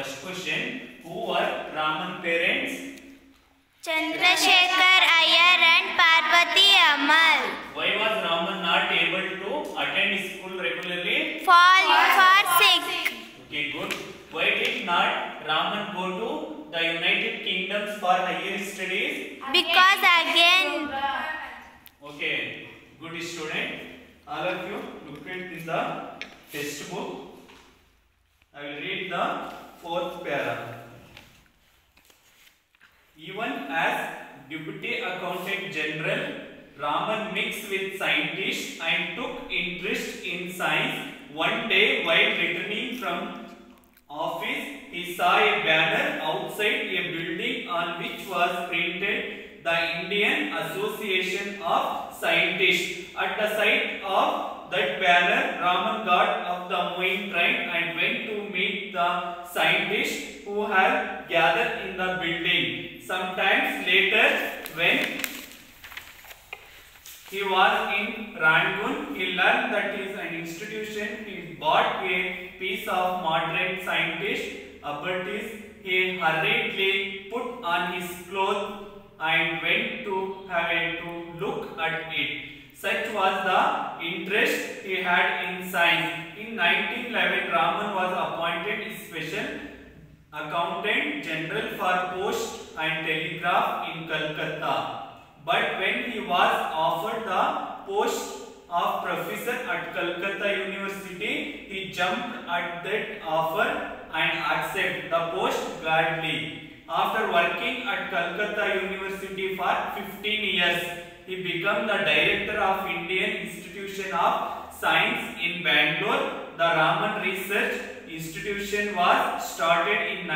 First question who are Raman parents Chandrasekhar Iyer and Parvati Amal. Why was Raman not able to attend school regularly Fall for sick. Okay, good. Why did not Raman go to the United Kingdoms for higher studies? Because again, Okay, good student. All of you look at in the textbook. I will read the fourth para. Even as Deputy Accountant General, Raman mixed with scientists and took interest in science. One day, while returning from office, he saw a banner outside a building on which was printed the Indian Association of Scientists. At the sight of that banner, Raman got off the moving train and went to meet the scientists who had gathered in the building. Sometimes later, when he was in Rangoon. He learned that is an institution. He bought a piece of modern scientist abilities. He hurriedly put on his clothes and went to have a to look at it. Such was the interest he had in science. In 1911, Raman was appointed special accountant general for post and telegraph in Calcutta. But when he was offered the post of professor at Calcutta University, he jumped at that offer and accepted the post gladly. After working at Calcutta University for 15 years, he became the director of Indian Institution of Science in Bangalore. The Raman Research Institution was started in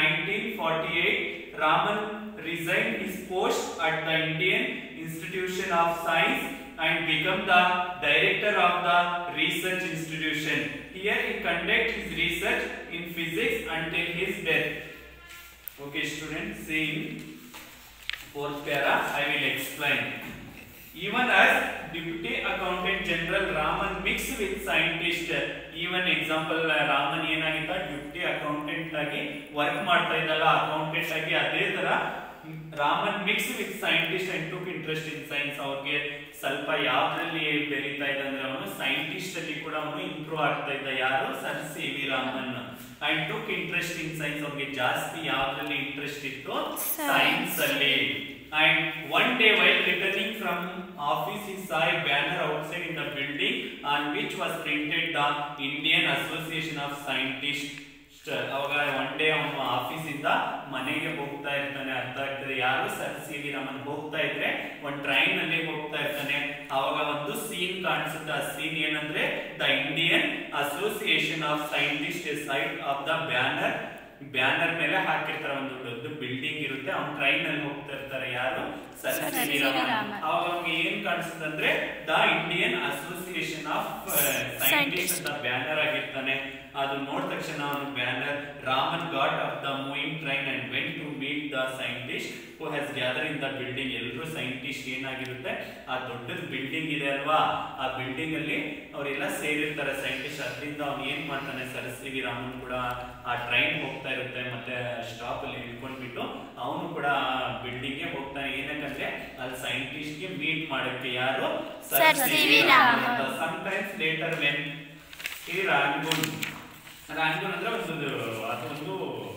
1948. Raman resigned his post at the Indian Institution of Science and became the director of the research institution. Here he conducted his research in physics until his death. Okay, students, seeing fourth para, I will explain. Even as Deputy Accountant General Raman mixed with scientist, even example Raman ಏನಾಗಿದ್ದ duty accountant ಆಗಿ work ಮಾಡ್ತಾ ಇದ್ದಲ್ಲ accountant ಆಗಿ ಅದೇ ತರ Raman mix with scientist and took interest in science ಅವ್ರಿಗೆ ಸ್ವಲ್ಪ ಯಾವ್ದ್ರಲ್ಲಿ ಬೆರೀತಾ ಇದ್ದ ಅಂದ್ರೆ ಅವನು ಸೈಂಟಿಸ್ಟ್ ಅಲ್ಲಿ ಕೂಡ ಅವನು ಇಂಪ್ರೂವ್ ಆಗ್ತಾ ಇದ್ದ ಯಾರು sir C V Raman and took interest in science ಅವ್ರಿಗೆ ಜಾಸ್ತಿ ಯಾವ್ದ್ರಲ್ಲಿ ಇಂಟ್ರೆಸ್ಟ್ ಇತ್ತು ಸೈನ್ಸ್ ಅಲ್ಲಿ and one day while returning from office he saw a banner outside in the building on which was printed the Indian Association of Scientists ಅವಾಗ one day ಅವನು office ಇಂದ ಮನೆಗೆ ಹೋಗ್ತಾ ಇರ್ತಾನೆ ಅರ್ಥ ಆಗ್ತದೆ ಯಾರು ಸರ್ ಸಿ ವಿ ರಾಮನ್ ಹೋಗ್ತಾ ಇದ್ರೆ ಒಂದ್ ಟ್ರೈನ್ ಅಲ್ಲಿ ಹೋಗ್ತಾ ಇರ್ತಾನೆ ಅವಾಗ ಒಂದು ಸೀನ್ ಕಾಣಿಸುತ್ತೆ ಆ ಸೀನ್ ಏನಂದ್ರೆ the Indian association of scientist side of the banner banner ಮೇಲೆ ಹಾಕಿರ್ತಾರೆ ಒಂದು ದೊಡ್ಡ ಬಿಲ್ಡಿಂಗ್ ಇರುತ್ತೆ ಅವ್ನು ಟ್ರೈನ್ ಅಲ್ಲಿ ಹೋಗ್ತಾ ಇರ್ತಾರೆ ಯಾರು sir sir C V C V Raman Raman. ಅವಾಗ ಅವ್ನಿಗೆ ಏನ್ ಕಾಣಿಸುತ್ತೆ ಅಂದ್ರೆ the Indian association of scientist Scientist. ಅಂತ ಬ್ಯಾನರ್ ಆಗಿರ್ತಾನೆ ಅದು ನೋಡಿದ ತಕ್ಷಣ ಅವನು banner Raman got off the moving train and went to meet the scientist who has gather in the building ಎಲ್ಲರೂ ಸೈಂಟಿಸ್ಟ್ ಏನಾಗಿರುತ್ತೆ ಆ ದೊಡ್ಡದ ಬಿಲ್ಡಿಂಗ್ ಇದೆ ಅಲ್ವಾ ಆ ಬಿಲ್ಡಿಂಗ್ ಅಲ್ಲಿ ಅವರೆಲ್ಲ ಸೇರಿರ್ತಾರೆ ಸೈಂಟಿಸ್ಟ್ ಅದರಿಂದ ಅವ್ನು ಏನ್ ಮಾಡ್ತಾನೆ ಸರ್ ಸಿ ವಿ ರಾಮನ್ ಕೂಡ ಆ ಟ್ರೈನ್ ಹೋಗ್ತಾ ಇರುತ್ತೆ ಮತ್ತೆ ಸ್ಟಾಪ್ ಅಲ್ಲಿ ಇಳ್ಕೊಂಡ್ಬಿಟ್ಟು ಅವನು ಕೂಡ ಬಿಲ್ಡಿಂಗ್ ಗೆ ಹೋಗ್ತಾನೆ ಏನಕ್ಕಂದ್ರೆ ಅಲ್ಲಿ ಸೈಂಟಿಸ್ಟ್ ಗೆ ಮೀಟ್ ಮಾಡಕ್ಕೆ ಯಾರು Sir C.V. Raman. Sometimes later when ಈ ರಾಂಗೂನ್ ರಾಂಗೂನ್ ಅಂದ್ರೆ ಒಂದು ಅದೊಂದು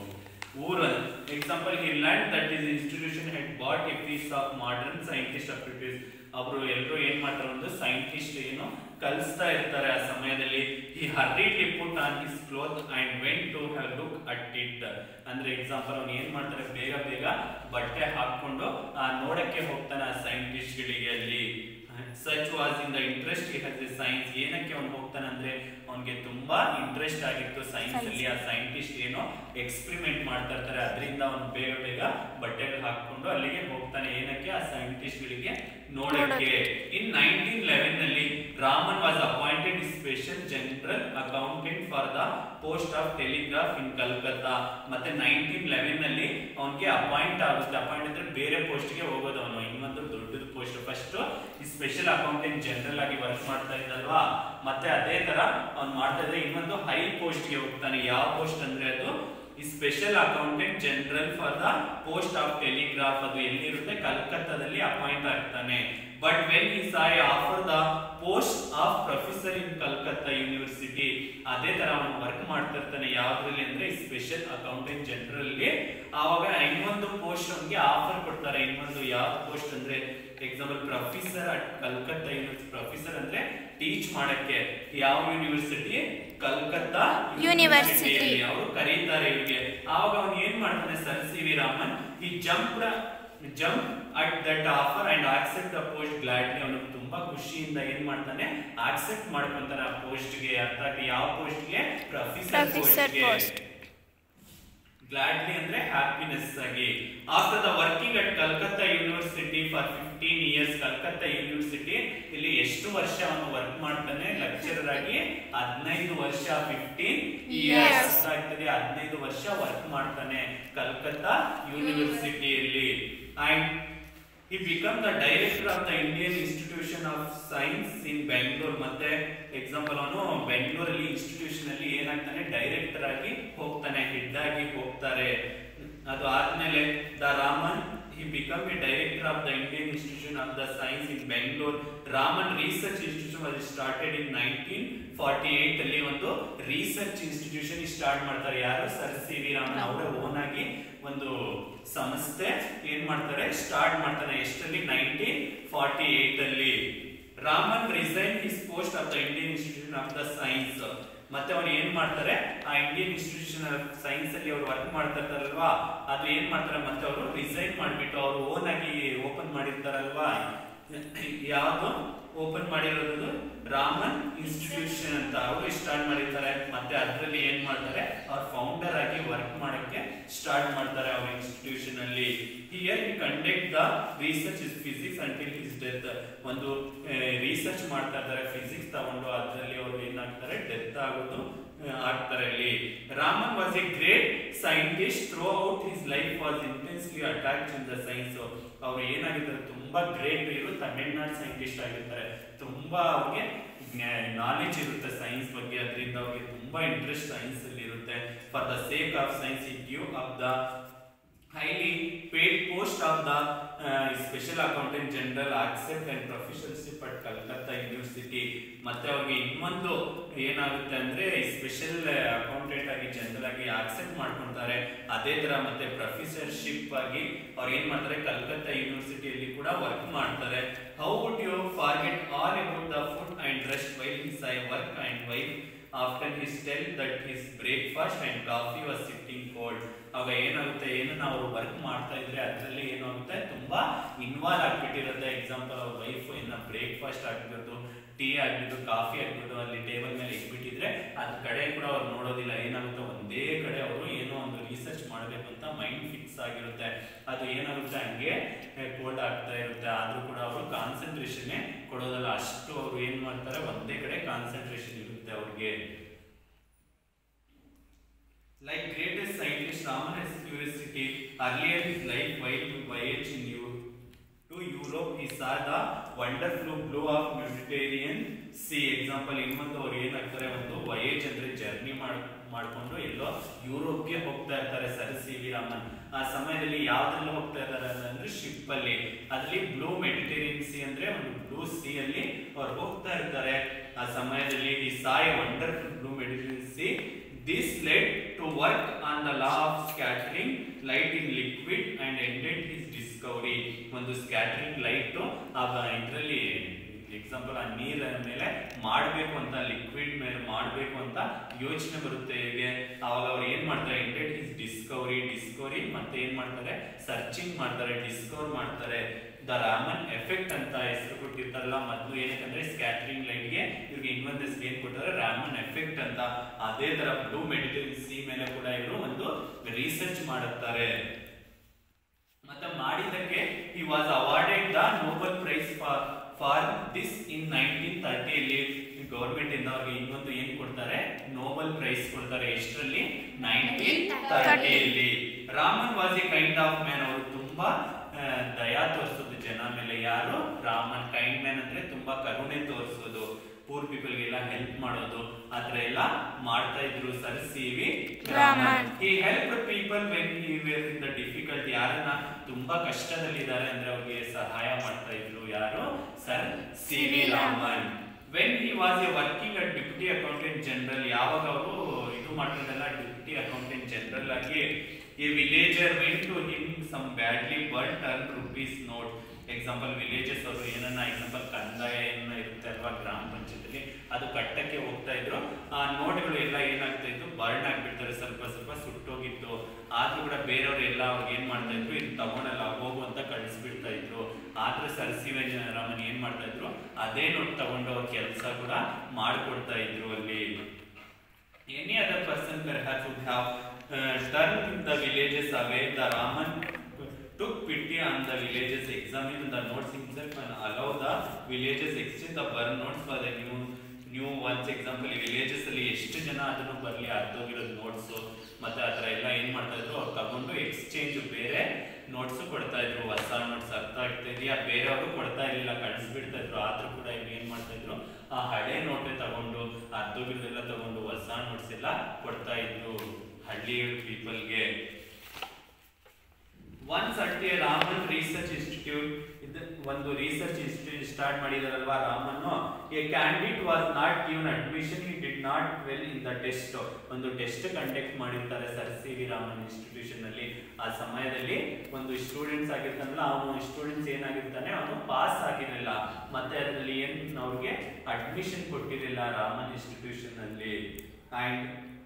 ಊರು example he learn that is institution head bought a piece of modern scientist aptitudes ಅವರು ಎಲ್ಲರೂ ಏನ್ ಮಾಡ್ತಾರೆ ಒಂದು ಸೈಂಟಿಸ್ಟ್ ಏನು ಕಲಿಸ್ತಾ ಇರ್ತಾರೆ ಆ ಸಮಯದಲ್ಲಿ ಈ hurriedly put on his cloth and went to have look at it ಅಂದ್ರೆ ಎಕ್ಸಾಂಪಲ್ ಅವ್ನು ಏನ್ ಮಾಡ್ತಾರೆ ಬೇಗ ಬೇಗ ಬಟ್ಟೆ ಹಾಕೊಂಡು ಆ ನೋಡಕ್ಕೆ ಹೋಗ್ತಾನೆ ಆ ಸೈಂಟಿಸ್ಟ್ ಗಳಿಗೆ ಅಲ್ಲಿ such was in the interest he has a science ಏನಕ್ಕೆ ಅವ್ನು ಹೋಗ್ತಾನೆ ಅಂದ್ರೆ ಅವನಿಗೆ ತುಂಬಾ ಇಂಟ್ರೆಸ್ಟ್ ಆಗಿತ್ತು ಸೈನ್ಸ್ ಅಲ್ಲಿ ಆ ಸೈಂಟಿಸ್ಟ್ ಏನೋ ಎಕ್ಸ್ಪೆರಿಮೆಂಟ್ ಮಾಡ್ತಾ ಇರ್ತಾರೆ ಅದರಿಂದ ಅವನು ಬೇಗ ಬೇಗ ಬಟ್ಟೆಗಳು ಹಾಕೊಂಡು ಅಲ್ಲಿಗೆ ಹೋಗ್ತಾನೆ ಏನಕ್ಕೆ ಆ ಸೈಂಟಿಸ್ಟ್ ಗಳಿಗೆ ನೋಡಕ್ಕೆ ಇನ್ ನೈನ್ಟೀನ್ ಲೆವೆನ್ ನಲ್ಲಿ Raman was appointed special general accountant for the post of telegraph in Calcutta ಮತ್ತೆ ನೈನ್ಟೀನ್ ಲೆವೆನ್ ನಲ್ಲಿ ಅವನಿಗೆ ಅಪಾಯಿಂಟ್ ಆಗುತ್ತೆ ಅಪಾಯಿಂಟ್ ಅಂದ್ರೆ ಬೇರೆ post ಗೆ ಹೋಗೋದು ಅವನು ಇನ್ನೊಂದು ದೊಡ್ಡದು post first special accountant general ಆಗಿ ವರ್ಕ್ ಮಾಡ್ತಾ ಇದ್ದಲ್ವಾ ಮತ್ತೆ ಅದೇ ತರ ಅವ್ನು ಮಾಡ್ತಾ ಇದ್ರೆ ಇನ್ನೊಂದು ಹೈ ಪೋಸ್ಟ್ ಗೆ ಹೋಗ್ತಾನೆ ಯಾವ ಪೋಸ್ಟ್ ಅಂದ್ರೆ ಅದು ಈ special accountant general for the post of telegraph ಅದು ಎಲ್ಲಿರುತ್ತೆ ಕಲ್ಕತ್ತಾದಲ್ಲಿ ಅಪಾಯಿಂಟ್ ಆಗ್ತಾನೆ ಬಟ್ ವೆನ್ ಈ ಸಾಯಿ offer the post of professor in Calcutta university ಅದೇ ತರ ಅವನು ವರ್ಕ್ ಮಾಡ್ತಿರ್ತಾನೆ ಯಾವ್ದ್ರಲ್ಲಿ ಅಂದ್ರೆ ಸ್ಪೆಷಲ್ ಅಕೌಂಟೆಂಟ್ ಜನರಲ್ ಆವಾಗ ಇನ್ನೊಂದು ಪೋಸ್ಟ್ ಅವನಿಗೆ ಆಫರ್ ಕೊಡ್ತಾರೆ ಇನ್ನೊಂದು ಯಾವ ಪೋಸ್ಟ್ ಅಂದ್ರೆ example professor at Calcutta university professor ಅಂದ್ರೆ ಟೀಚ್ ಮಾಡಕ್ಕೆ ಯಾವ ಯೂನಿವರ್ಸಿಟಿ ಕಲ್ಕತ್ತಾ University. ಅವರು ಕರೀತಾರೆ ಇವ್ರಿಗೆ ಆವಾಗ ಅವನು ಏನ್ ಮಾಡ್ತಾನೆ ಸರ್ ಸಿ ವಿ ರಾಮನ್ ಈ jump jump at that offer and accept the post gladly ಅವನು ತುಂಬಾ ಖುಷಿಯಿಂದ ಏನ್ ಮಾಡ್ತಾನೆ ಆಕ್ಸೆಪ್ಟ್ ಮಾಡ್ಕೊಂತಾನೆ ಆ post ಗೆ ಅರ್ಥಾತ್ ಯಾವ post ಗೆ ಪ್ರೊಫೆಸರ್ Professor post. ಗ್ಲಾಡ್ಲಿ ಅಂದ್ರೆ ಹ್ಯಾಪಿನೆಸ್ ಆಗಿ after the working at Calcutta university for fifteen years Calcutta university ಇಲ್ಲಿ ಎಷ್ಟು ವರ್ಷ ಅವನು ವರ್ಕ್ ಮಾಡ್ತಾನೆ ಲೆಕ್ಚರರ್ ಆಗಿ ಹದಿನೈದು ವರ್ಷ ಫಿಫ್ಟೀನ್ Years. ಇಯರ್ಸ್ ಆಗ್ತದೆ ಹದಿನೈದು ವರ್ಷ ವರ್ಕ್ ಮಾಡ್ತಾನೆ ಕಲ್ಕತ್ತಾ ಯೂನಿವರ್ಸಿಟಿಯಲ್ಲಿ and he become the director of the Indian institution of science in Bengaluru ಮತ್ತೆ ಎಕ್ಸಾಂಪಲ್ ಅವನು ಬೆಂಗಳೂರಲ್ಲಿ ಇನ್ಸ್ಟಿಟ್ಯೂಷನ್ ಅಲ್ಲಿ ಏನಾಗ್ತಾನೆ ಡೈರೆಕ್ಟರ್ ಆಗಿ ಹೋಗ್ತಾನೆ ಹೆಡ್ ಆಗಿ ಹೋಗ್ತಾರೆ ಅದು ಆದ್ಮೇಲೆ the Raman he become a director of the Indian institution of the science in Bengaluru Raman research institution was started in nineteen forty eight ಅಲ್ಲಿ ಒಂದು ರಿಸರ್ಚ್ ಇನ್ಸ್ಟಿಟ್ಯೂಷನ್ ಸ್ಟಾರ್ಟ್ ಮಾಡ್ತಾರೆ ಯಾರು ಸರ್ ಸಿ ವಿ ರಾಮನ್ ಅವರ ಓನ್ ಆಗಿ ಒಂದು ಸಂಸ್ಥೆ ಏನ್ ಮಾಡ್ತಾರೆ ಸ್ಟಾರ್ಟ್ ಮಾಡ್ತಾರೆ ಎಷ್ಟರಲ್ಲಿ ನೈನ್ಟೀನ್ ಫಾರ್ಟಿ ಏಟ್ ಅಲ್ಲಿ Raman resign his post of the Indian institution of the science ಮತ್ತೆ ಅವ್ರು ಏನ್ ಮಾಡ್ತಾರೆ ಆ ಇಂಡಿಯನ್ ಇನ್ಸ್ಟಿಟ್ಯೂಷನ್ ಆಫ್ ಸೈನ್ಸ್ ಅಲ್ಲಿ ಅವ್ರು ವರ್ಕ್ ಮಾಡ್ತಾ ಇರ್ತಾರಲ್ವಾ ಅದು ಏನ್ ಮಾಡ್ತಾರೆ ಮತ್ತೆ ಅವರು ರಿಸೈನ್ ಮಾಡ್ಬಿಟ್ಟು ಅವರು ಓನ್ ಆಗಿ ಓಪನ್ ಮಾಡಿರ್ತಾರಲ್ವಾ ಯಾವುದು ಓಪನ್ ಮಾಡಿರೋದು ರಾಮನ್ ಇನ್ಸ್ಟಿಟ್ಯೂಷನ್ ಅಂತ ಅವರು ಸ್ಟಾರ್ಟ್ ಮಾಡಿರ್ತಾರೆ ಮತ್ತೆ ಅದರಲ್ಲಿ ಏನ್ ಮಾಡ್ತಾರೆ ಅವ್ರ ಫೌಂಡರ್ ಆಗಿ ವರ್ಕ್ ಮಾಡಕ್ಕೆ ಸ್ಟಾರ್ಟ್ ಮಾಡ್ತಾರೆ ಅವ್ರ ಇನ್ಸ್ಟಿಟ್ಯೂಷನ್ ಅಲ್ಲಿ here he conduct the research is physics until his death ಒಂದು ರಿಸರ್ಚ್ ಮಾಡ್ತಾ ಇದ್ದಾರೆ ಫಿಸಿಕ್ಸ್ ತಗೊಂಡು ಅದರಲ್ಲಿ ಅವರು ಏನಾಗ್ತಾರೆ ಡೆತ್ ಆಗೋದು ಆ, ಆಗ್ತಾರೆ ಅಲ್ಲಿ Raman was a great scientist throughout his life was intensely attach in the science ಅವ್ರು ಏನಾಗಿದ್ದಾರೆ ತುಂಬಾ ಗ್ರೇಟ್ ಇವರು ತಮಿಳ್ನಾಡು ಸೈಂಟಿಸ್ಟ್ ಆಗಿರ್ತಾರೆ ತುಂಬಾ ಅವ್ರಿಗೆ ನಾಲೆಜ್ ಇರುತ್ತೆ ಸೈನ್ಸ್ ಬಗ್ಗೆ ಅದರಿಂದ ಅವ್ರಿಗೆ ತುಂಬಾ ಇಂಟ್ರೆಸ್ಟ್ ಸೈನ್ಸ್ ಅಲ್ಲಿ ಇರುತ್ತೆ for the sake of science he give up the highly paid post of the uh, special accountant general accept and proficiency at Calcutta university ಮತ್ತೆ ಅವ್ರಿಗೆ ಇನ್ನೊಂದು ಏನಾಗುತ್ತೆ ಅಂದ್ರೆ ಸ್ಪೆಷಲ್ ಅಕೌಂಟೆಂಟ್ ಆಗಿ ಜನರಲ್ ಆಗಿ ಆಕ್ಸೆಪ್ಟ್ ಮಾಡ್ಕೊಂತಾರೆ ಅದೇ ತರ ಮತ್ತೆ ಪ್ರೊಫೆಸರ್ಶಿಪ್ ಆಗಿ ಅವ್ರು ಏನ್ ಮಾಡ್ತಾರೆ ಕಲ್ಕತ್ತಾ ಯೂನಿವರ್ಸಿಟಿಯಲ್ಲಿ ಕೂಡ ವರ್ಕ್ ಮಾಡ್ತಾರೆ how would you forget all about the food and rest while his I work and wife after his tell that his breakfast and coffee was sitting cold ಆಗ ಏನಾಗುತ್ತೆ ಏನನ್ನ ಅವರು ವರ್ಕ್ ಮಾಡ್ತಾ ಇದ್ರೆ ಅದರಲ್ಲಿ ಏನಾಗುತ್ತೆ ತುಂಬಾ ಇನ್ವಾಲ್ವ್ ಆಗ್ಬಿಟ್ಟಿರುತ್ತೆ ಎಕ್ಸಾಂಪಲ್ ಅವ್ರ ವೈಫ್ ಏನ ಬ್ರೇಕ್ಫಾಸ್ಟ್ ಆಗ್ಬಿಟ್ಟು ಟೀ ಆಗ್ಬಿಟ್ಟು ಕಾಫಿ ಆಗ್ಬಿಟ್ಟು ಅಲ್ಲಿ ಟೇಬಲ್ ಮೇಲೆ ಇಟ್ಬಿಟ್ಟಿದ್ರೆ ಅದ್ರ ಕಡೆ ಕೂಡ ಅವ್ರು ನೋಡೋದಿಲ್ಲ ಏನಾಗುತ್ತೆ ಒಂದೇ ಕಡೆ ಅವರು ಏನೋ ಒಂದು ರಿಸರ್ಚ್ ಮಾಡಬೇಕು ಅಂತ ಮೈಂಡ್ ಫಿಕ್ಸ್ ಆಗಿರುತ್ತೆ ಅದು ಏನಾಗುತ್ತೆ ಹಂಗೆ ಕೋಲ್ಡ್ ಆಗ್ತಾ ಇರುತ್ತೆ ಆದ್ರೂ ಕೂಡ ಅವರು ಕಾನ್ಸಂಟ್ರೇಷನ್ ಕೊಡೋದಲ್ಲ ಅಷ್ಟು ಅವ್ರು ಏನ್ ಮಾಡ್ತಾರೆ ಒಂದೇ ಕಡೆ ಕಾನ್ಸಂಟ್ರೇಷನ್ ಇರುತ್ತೆ ಅವ್ರಿಗೆ Like greatest scientist Raman S. University, earlier his life while to voyage in Eu- to Europe, he saw the wonderful blue of Mediterranean Sea. Example, ಇನ್ನೊಂದು ಅವ್ರು ಏನಾಗ್ತಾರೆ ಒಂದು ವಯೇಜ್ ಅಂದ್ರೆ ಜರ್ನಿ ಮಾಡ್ಕೊಂಡು ಎಲ್ಲೋ ಯುರೋಪ್ಗೆ ಹೋಗ್ತಾ ಇರ್ತಾರೆ ಸರ್ ಸಿ ವಿ ರಾಮನ್ ಆ ಸಮಯದಲ್ಲಿ ಯಾವ್ದ್ರಲ್ಲಿ ಹೋಗ್ತಾ ಇದ್ದಾರೆ ಅಂದ್ರೆ ಶಿಪ್ ಅಲ್ಲಿ ಅದ್ರಲ್ಲಿ ಬ್ಲೂ ಮೆಡಿಟೇರಿಯನ್ ಸಿ ಅಂದ್ರೆ ಒಂದು ಬ್ಲೂ ಸಿ ಅಲ್ಲಿ ಅವ್ರು ಹೋಗ್ತಾ ಇರ್ತಾರೆ ಆ ಸಮಯದಲ್ಲಿ ಈ ಸಾಯ್ wonderful blue Mediterranean sea This led to work on the law of scattering light in liquid and ended his discovery. ಒಂದು ಸ್ಕ್ಯಾಟರಿಂಗ್ ಲೈಟ್ ಇದರಲ್ಲಿ ಎಕ್ಸಾಂಪಲ್ ಆ ನೀರ ಮೇಲೆ ಮಾಡಬೇಕು ಅಂತ ಲಿಕ್ವಿಡ್ ಮೇಲೆ ಮಾಡಬೇಕು ಅಂತ ಯೋಚನೆ ಬರುತ್ತೆ ಹೇಗೆ ಅವಾಗ ಅವ್ರು ಏನ್ ಮಾಡ್ತಾರೆ ಎಂಡೆಡ್ ಹಿಸ್ ಡಿಸ್ಕವರಿ ಡಿಸ್ಕವರಿ ಮತ್ತೆ ಏನ್ ಮಾಡ್ತಾರೆ ಸರ್ಚಿಂಗ್ ಮಾಡ್ತಾರೆ ಡಿಸ್ಕವರ್ ಮಾಡ್ತಾರೆ ದ ರಾಮನ್ ಎಫೆಕ್ಟ್ ಅಂತ ಹೆಸರು ಕೊಟ್ಟಿರ್ತಾರಲ್ಲ ಮೊದಲು ಏನಕ್ಕಂದ್ರೆ ಸ್ಕ್ಯಾಟರಿಂಗ್ ಲೈಟ್ಗೆ ಇವ್ರಿಗೆ ಇನ್ನೊಂದು ಹೆಸರು ಏನ್ ಕೊಟ್ಟಾರೆ ರಾಮನ್ ಎಫೆಕ್ಟ್ ಅಂತ ಅದೇ ತರ ಬ್ಲೂ ಮೆಡಿಟೇರಿಯನ್ ಸಿ ಮೇಲೆ ಕೂಡ ಇವರು ಒಂದು ರಿಸರ್ಚ್ ಮಾಡುತ್ತಾರೆ ಮತ್ತೆ ಮಾಡಿದ್ದಕ್ಕೆ he was awarded the Nobel prize for for this in nineteen ತರ್ಟಿಯಲ್ಲಿ ಗೌರ್ಮೆಂಟ್ ಇಂದ ಅವ್ರಿಗೆ ಇನ್ನೊಂದು ಏನ್ ಕೊಡ್ತಾರೆ ನೋಬೆಲ್ ಪ್ರೈಸ್ ಕೊಡ್ತಾರೆ ಎಷ್ಟರಲ್ಲಿ ನೈನ್ಟೀನ್ ತರ್ಟಿಯಲ್ಲಿ Raman was a kind of man ಅವರು ತುಂಬಾ ಆ, ದಯಾ ತೋರಿಸೋದು ಜನ ಮೇಲೆ ಯಾರು ರಾಮನ್ ಕೈಂಡ್ ಮ್ಯಾನ್ ಅಂದ್ರೆ ತುಂಬಾ ಕರುಣೆ ತೋರಿಸೋದು ಪೂರ್ ಪೀಪಲ್ಗೆಲ್ಲ ಹೆಲ್ಪ್ ಮಾಡೋದು ಆ ಥರ ಎಲ್ಲ ಮಾಡ್ತಾ ಇದ್ರು sir C V Raman. He help people when he were in the difficult ಯಾರನ್ನ ತುಂಬಾ ಕಷ್ಟದಲ್ಲಿದ್ದಾರೆ ಅಂದ್ರೆ ಅವ್ರಿಗೆ ಸಹಾಯ ಮಾಡ್ತಾ ಇದ್ರು ಯಾರು sir C V Raman when he was a working at deputy accountant general ಯಾವಾಗ ಅವರು ಇದು ಮಾಡ್ತಿದ್ದಲ್ಲ ಡಿಪ್ಯೂಟಿ ಅಕೌಂಟೆಂಟ್ ಜನರಲ್ ಆಗಿ a villager went to him some badly burnt rupees note example villages ಅವರು ಏನನ್ನ ಎಕ್ಸಾಂಪಲ್ ಕಂದಾಯ ಏನ ಇರುತ್ತೆ ಅಲ್ವಾ ಗ್ರಾಮ ಪಂಚಾಯತಿಲಿ ಅದು ಕಟ್ಟಕ್ಕೆ ಹೋಗ್ತಾ ಇದ್ರು ಆ ನೋಟ್ಗಳು ಎಲ್ಲ ಏನಾಗ್ತಾ ಇತ್ತು ಬರ್ನ್ ಆಗ್ಬಿಡ್ತಾರೆ ಸ್ವಲ್ಪ ಸ್ವಲ್ಪ ಸುಟ್ಟೋಗಿತ್ತು ಆದ್ರೂ ಕೂಡ ಬೇರೆಯವ್ರು ಎಲ್ಲ ಅವ್ರಿಗೆ ಏನ್ ಮಾಡ್ತಾ ಇದ್ರು ಇದು ತಗೊಂಡಲ್ಲ ಹೋಗು ಅಂತ ಕಳಿಸ್ಬಿಡ್ತಾ ಇದ್ರು ಆದ್ರೆ ಸರ್ ಸಿ ವಿ ರಾಮನ್ ಏನ್ ಮಾಡ್ತಾ ಇದ್ರು ಅದೇ ನೋಟ್ ತಗೊಂಡು ಅವ್ರ ಕೆಲಸ ಕೂಡ ಮಾಡ್ಕೊಡ್ತಾ ಇದ್ರು ಅಲ್ಲಿ any other person perhaps would have uh, turned the villages away. The Raman took pity on the villages, examined the notes himself and allow the villages exchange the burn notes for the new new ones example ಈ villages ಅಲ್ಲಿ ಎಷ್ಟು ಜನ ಅದನ್ನು ಬರಲಿ ಅರ್ಧೋಗಿರೋದು notes ಮತ್ತೆ ಆ ಥರ ಎಲ್ಲ ಏನು ಮಾಡ್ತಾ ಇದ್ರು ಅವ್ರು ತಗೊಂಡು ಎಕ್ಸ್ಚೇಂಜ್ ಬೇರೆ ನೋಟ್ಸು ಕೊಡ್ತಾ ಇದ್ರು ಹೊಸ ನೋಟ್ಸ್ ಅರ್ಥ ಆಗ್ತಾ ಇದೆಯಾ ಬೇರೆಯವರು ಕೊಡ್ತಾ ಇರಲಿಲ್ಲ ಕಳಿಸ್ಬಿಡ್ತಾ ಇದ್ರು ಆದ್ರೂ ಕೂಡ ಇವ್ರು ಏನು ಮಾಡ್ತಾ ಇದ್ರು ಆ ಹಳೆ ನೋಟೆ ತಗೊಂಡು ಅರ್ಧೋಗಿರೋದೆಲ್ಲ ತಗೊಂಡು ಹೊಸ ನೋಟ್ಸ್ ಎಲ್ಲ ಕೊಡ್ತಾ ಇದ್ರು ಹಳ್ಳಿ ಪೀಪಲ್ಗೆ ones at a Raman research institute ಇದು ಒಂದು ರಿಸರ್ಚ್ ಇನ್ಸ್ಟಿಟ್ಯೂಟ್ ಸ್ಟಾರ್ಟ್ ಮಾಡಿದಾರಲ್ವಾ Raman a candidate was not given admission he did not well in the test ಒಂದು ಟೆಸ್ಟ್ ಕಂಡಕ್ಟ್ ಮಾಡಿರ್ತಾರೆ sir C V Raman institution ಅಲ್ಲಿ ಆ ಸಮಯದಲ್ಲಿ ಒಂದು ಸ್ಟೂಡೆಂಟ್ಸ್ ಆಗಿರ್ತಾನಲ್ಲ ಅವನು ಸ್ಟೂಡೆಂಟ್ಸ್ ಏನಾಗಿರ್ತಾನೆ ಅವನು ಪಾಸ್ ಆಗಿರಲಿಲ್ಲ ಮತ್ತೆ ಅದರಲ್ಲಿ ಏನ್ ಅವ್ರಿಗೆ ಅಡ್ಮಿಷನ್ ಕೊಟ್ಟಿರಲಿಲ್ಲ ರಾಮನ್ ಇನ್ಸ್ಟಿಟ್ಯೂಷನ್ ಅಲ್ಲಿ and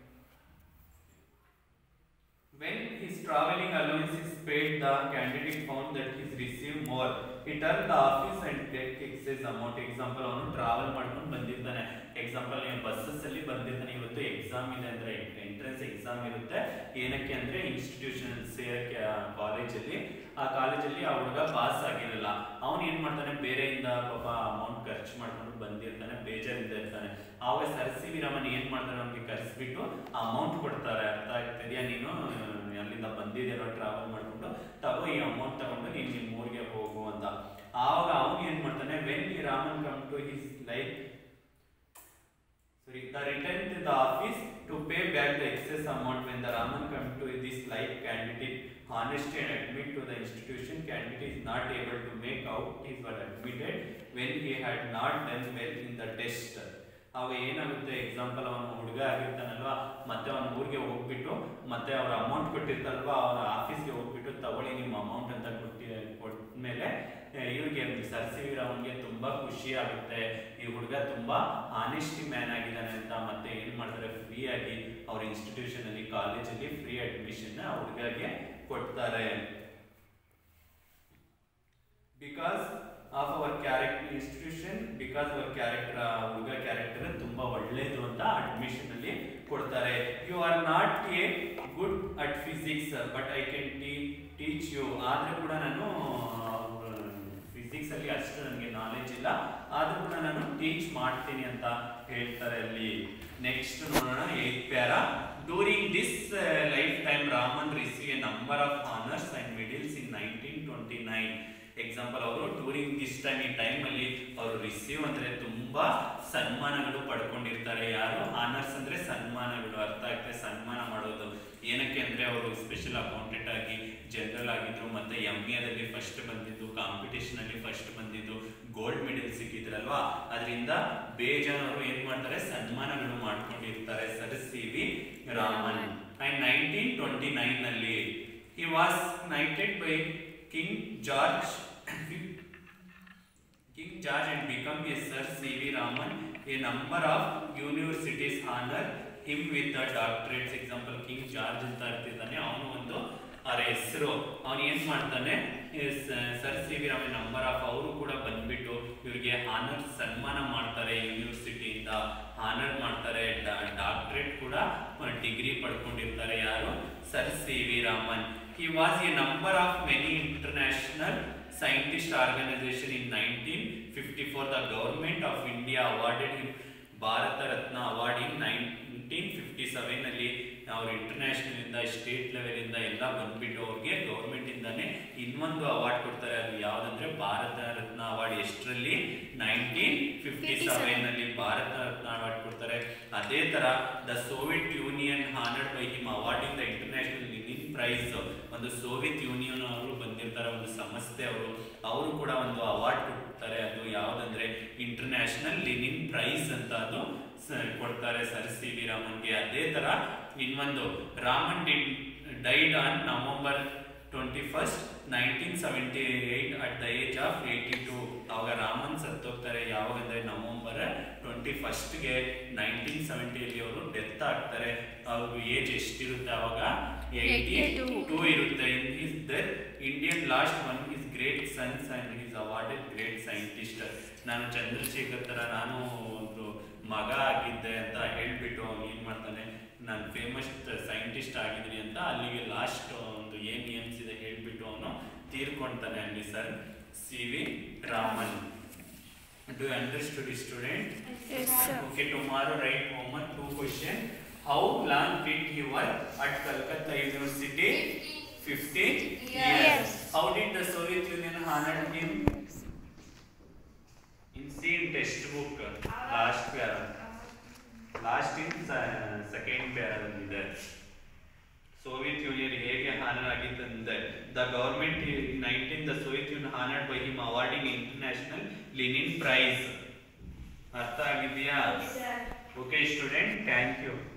When his traveling allowance is paid, the candidate found that he's received more. He turned the office and take excess amount. Example, ಅವನು ಟ್ರಾವೆಲ್ ಮಾಡ್ಕೊಂಡು ಬಂದಿರ್ತಾನೆ ಎಕ್ಸಾಂಪಲ್ ನೀವು ಬಸ್ಸಸ್ ಅಲ್ಲಿ ಬಂದಿರ್ತಾನೆ ಇವತ್ತು ಎಕ್ಸಾಮ್ ಇದೆ ಅಂದ್ರೆ ಎಂಟ್ರೆನ್ಸ್ ಎಕ್ಸಾಮ್ ಇರುತ್ತೆ ಏನಕ್ಕೆ ಅಂದ್ರೆ ಇನ್ಸ್ಟಿಟ್ಯೂಷನ್ ಸೇರಕ್ಕೆ ಕಾಲೇಜಲ್ಲಿ ಆ ಕಾಲೇಜಲ್ಲಿ ಆ ಹುಡುಗ ಪಾಸ್ ಆಗಿರಲ್ಲ ಅವನು ಏನ್ ಮಾಡ್ತಾನೆ ಬೇರೆಯಿಂದ ಪಾಪ ಅಮೌಂಟ್ ಖರ್ಚು ಮಾಡ್ಕೊಂಡು ಬಂದಿರ್ತಾನೆ ಬೇಜಾರಿಂದ ಇರ್ತಾನೆ ಆವಾಗ ಸರ್ ಸಿ ವಿ ರಾಮನ್ ಏನ್ ಮಾಡ್ತಾನೆ ಅವ್ನಿಗೆ ಕರೆಸ್ಬಿಟ್ಟು ಅಮೌಂಟ್ ಕೊಡ್ತಾರೆ ಅರ್ಥ ಆಗ್ತಿದ್ಯಾ ನೀನು ಅಲ್ಲಿಂದ ಬಂದಿದ್ದೀರೋ ಟ್ರಾವೆಲ್ ಮಾಡ್ಕೊಂಡು ತಗೋ ಈ ಅಮೌಂಟ್ ತಗೊಂಡು ನೀನು ನಿಮ್ಮ ಊರಿಗೆ ಹೋಗು ಅಂತ ಆವಾಗ ಅವನು ಏನ್ ಮಾಡ್ತಾನೆ ವೆನ್ ಈ Raman come to his life sorry, the return to the office to pay back the excess amount when the Raman come to this life candidate honest and admit to the institution candidate is not able to make out is what admitted when he had not done well in the test. ಅವಾಗ ಏನಾಗುತ್ತೆ example ಅವನು ಹುಡುಗ ಆಗಿರ್ತಾನಲ್ವಾ ಮತ್ತೆ ಅವನ ಊರಿಗೆ ಹೋಗ್ಬಿಟ್ಟು ಮತ್ತೆ ಅವ್ರ ಅಮೌಂಟ್ ಕೊಟ್ಟಿರ್ತಾರಲ್ವಾ ಅವರ ಆಫೀಸ್ಗೆ ಹೋಗ್ಬಿಟ್ಟು ತಗೊಳ್ಳಿ ನಿಮ್ಮ ಅಮೌಂಟ್ ಅಂತ ಕೊಟ್ಟಿ ಕೊಟ್ಮೇಲೆ ಇವ್ರಿಗೆ ಸರ್ ಸಿ ವಿ ರಾಮನ್ಗೆ ತುಂಬಾ ಖುಷಿ ಆಗುತ್ತೆ ಈ ಹುಡುಗ ತುಂಬಾ ಆನೆಸ್ಟಿ ಮ್ಯಾನ್ ಆಗಿದ್ದಾನೆ ಅಂತ ಮತ್ತೆ ಏನ್ ಮಾಡ್ತಾರೆ ಫ್ರೀ ಆಗಿ ಅವ್ರ ಇನ್ಸ್ಟಿಟ್ಯೂಷನ್ ಅಲ್ಲಿ ಕಾಲೇಜಲ್ಲಿ ಫ್ರೀ ಅಡ್ಮಿಷನ್ ಆ ಹುಡುಗಗೆ ಕೊಡ್ತಾರೆ ಬಿಕಾಸ್ ಆಫ್ ಅವರ್ ಕ್ಯಾರೆಕ್ಟರ್ ಇನ್ಸ್ಟಿಟ್ಯೂಷನ್ ಬಿಕಾಸ್ ಅವರ್ ಕ್ಯಾರೆಕ್ಟರ್ ಹುಡುಗ ಕ್ಯಾರೆಕ್ಟರ್ ತುಂಬಾ ಒಳ್ಳೇದು ಅಂತ ಅಡ್ಮಿಷನ್ ಅಲ್ಲಿ ಕೊಡ್ತಾರೆ you are not a good at physics but I can teach you ಆದ್ರೂ ಕೂಡ ನಾನು ಫಿಸಿಕ್ಸ್ ಅಲ್ಲಿ ಅಷ್ಟು ನನಗೆ ನಾಲೆಜ್ ಇಲ್ಲ ಆದ್ರೂ ಕೂಡ ನಾನು ಟೀಚ್ ಮಾಡ್ತೀನಿ ಅಂತ ಹೇಳ್ತಾರೆ ಅಲ್ಲಿ ನೆಕ್ಸ್ಟ್ ನೋಡೋಣ eight para during this life time Raman receive a number of honours and medals in nineteen twenty nine example ಅವರು ಟೂರಿಂಗ್ ದಿಸ್ ಟೈಮ್ ಈ ಟೈಮ್ ಅಲ್ಲಿ ಅವರು ರಿಸೀವ್ ಅಂದ್ರೆ ತುಂಬಾ ಸನ್ಮಾನಗಳು ಪಡ್ಕೊಂಡಿರ್ತಾರೆ ಯಾರು ಆನರ್ಸ್ ಅಂದ್ರೆ ಸನ್ಮಾನಗಳು ಅರ್ಥ ಆಗ್ತದೆ ಸನ್ಮಾನ ಮಾಡೋದು ಏನಕ್ಕೆ ಅಂದ್ರೆ ಅವರು ಸ್ಪೆಷಲ್ ಅಕೌಂಟೆಂಟ್ ಆಗಿ ಜನರಲ್ ಆಗಿದ್ರು ಮತ್ತೆ ಎಂ ಎದಲ್ಲಿ ಫಸ್ಟ್ ಬಂದಿದ್ದು ಕಾಂಪಿಟೇಷನ್ ಅಲ್ಲಿ ಫಸ್ಟ್ ಬಂದಿದ್ದು ಗೋಲ್ಡ್ ಮೆಡಲ್ ಸಿಕ್ಕಿದ್ರಲ್ವಾ ಅದರಿಂದ ಬೇಜಾನವರು ಏನ್ ಮಾಡ್ತಾರೆ ಸನ್ಮಾನಗಳು ಮಾಡ್ಕೊಂಡಿರ್ತಾರೆ sir C V Raman and nineteen twenty nine ನಲ್ಲಿ he was knighted by King George King George and become a Sir C.V. Raman. A number of universities honor him with the doctorates. Example, King George ಅಂತ ಇರ್ತಿದ್ದಾನೆ ಅವನು ಒಂದು ಅವರ ಹೆಸರು ಅವನು ಏನ್ ಮಾಡ್ತಾನೆ sir C V Raman number of ಅವರು ಕೂಡ ಬಂದ್ಬಿಟ್ಟು ಇವ್ರಿಗೆ ಹಾನರ್ ಸನ್ಮಾನ ಮಾಡ್ತಾರೆ ಯೂನಿವರ್ಸಿಟಿಯಿಂದ ಹಾನರ್ ಮಾಡ್ತಾರೆ ಡಾಕ್ಟರೇಟ್ ಕೂಡ ಡಿಗ್ರಿ ಪಡ್ಕೊಂಡಿರ್ತಾರೆ ಯಾರು sir C V Raman he was a number of many international scientist organization in 1954 the government of india awarded him Bharat Ratna award in nineteen fifty seven ಅಲ್ಲಿ ಅವ್ರು ಇಂಟರ್ನ್ಯಾಷನಲ್ ಇಂದ ಸ್ಟೇಟ್ ಲೆವೆಲ್ ಇಂದ ಎಲ್ಲ ಬಂದ್ಬಿಟ್ಟು ಅವ್ರಿಗೆ ಗೌರ್ಮೆಂಟ್ ಇಂದಾನೆ ಇನ್ನೊಂದು ಅವಾರ್ಡ್ ಕೊಡ್ತಾರೆ ಅದು ಯಾವ್ದಂದ್ರೆ ಭಾರತ ರತ್ನ ಅವಾರ್ಡ್ ಎಷ್ಟರಲ್ಲಿ ನೈನ್ಟೀನ್ ಫಿಫ್ಟಿ ಸೆವೆನ್ ಅಲ್ಲಿ ಭಾರತ ರತ್ನ ಅವಾರ್ಡ್ ಕೊಡ್ತಾರೆ ಅದೇ ತರ the Soviet Union honoured by him awarding the international Lenin prize ಒಂದು ಸೋವಿಯತ್ ಯೂನಿಯನ್ ಅವರು ಬಂದಿರ್ತಾರೆ ಒಂದು ಸಂಸ್ಥೆ ಅವರು ಅವರು ಕೂಡ ಒಂದು ಅವಾರ್ಡ್ ಕೊಡ್ತಾರೆ ಅದು ಯಾವ್ದಂದ್ರೆ ಇಂಟರ್ನ್ಯಾಷನಲ್ ಲಿನಿನ್ ಪ್ರೈಸ್ ಅಂತ ಅದು ಸ- ಕೊಡ್ತಾರೆ ಸರ್ ಸಿ ವಿ ರಾಮನ್ಗೆ ಅದೇ ತರ ಇನ್ನೊಂದು Raman died on November twenty first nineteen seventy eight at the age of eighty two ಅವಾಗ ರಾಮನ್ ಸತ್ತೋಗ್ತಾರೆ ಯಾವಾಗ ಅಂದ್ರೆ ನವೆಂಬರ್ ಟ್ವೆಂಟಿ ಫಸ್ಟ್ಗೆ ನೈನ್ಟೀನ್ ಸೆವೆಂಟಿಯಲ್ಲಿ ಅವರು ಡೆತ್ ಆಗ್ತಾರೆ ಅವ್ರ ಏಜ್ ಎಷ್ಟಿರುತ್ತೆ ಅವಾಗ ಏಯ್ಟಿ 82. ಟೂ ಇರುತ್ತೆ in his death Indian lost one is great sons and is awarded great scientist ನಾನು ಚಂದ್ರಶೇಖರ್ ತರ ನಾನು ಒಂದು ಮಗ ಆಗಿದ್ದೆ ಅಂತ ಹೇಳ್ಬಿಟ್ಟು ಅವ್ನು ಏನ್ ಮಾಡ್ತಾನೆ ನಾನು ಫೇಮಸ್ ಸೈಂಟಿಸ್ಟ್ ಆಗಿದ್ದೀನಿ ಅಂತ ಅಲ್ಲಿಗೆ ಲಾಸ್ಟ್ ಒಂದು ಏನ್ ನಿಯಮ್ಸ್ ಇದೆ ಹೇಳ್ಬಿಟ್ಟು ಅವನು ತೀರ್ಕೊಂತಾನೆ ಅಲ್ಲಿ sir C V Raman do understood student Yes, sir. Okay, tomorrow write homework two question. How long did he work at Calcutta University? 50 years. Yes. How did the Soviet Union honor him? In seen textbook, last para. Last in se- second para ಇದೆ Soviet Union ಹೇಗೆ honour ಆಗಿತ್ತಂದ್ರೆ the government nineteen the Soviet Union honoured by him awarding international Lenin prize ಅರ್ಥ ಆಗಿದೆಯಾ okay student thank you